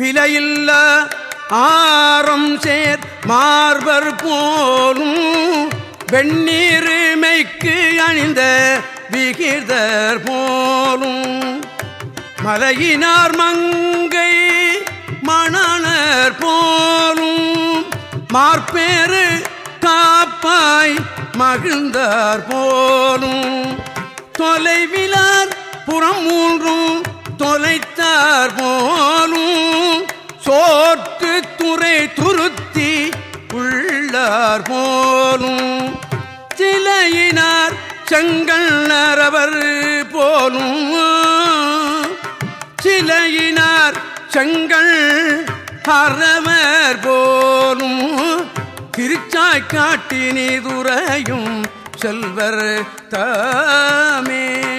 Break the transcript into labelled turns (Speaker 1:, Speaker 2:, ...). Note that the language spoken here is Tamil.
Speaker 1: விலையில்ல ஆரம் சேர் மார்பர் போலும் வெண்ணீருமைக்கு அணிந்த விகிதர் போலும் மலையினார் மங்கை மணனர் போலும் மார்பேறு காப்பாய் மகிழ்ந்தார் போலும் தொலைவிலார் புறம் மூன்றும் தொலைத்தார் போலும் சோற்று துறை துருத்தி உள்ளார் போலும் சிலையினார் செங்கல் நரவர் போலும் சிலையினார் செங்கல் அறவர் போலும் திருச்சாய் காட்டி நீதுரையும் செல்வர் தாமே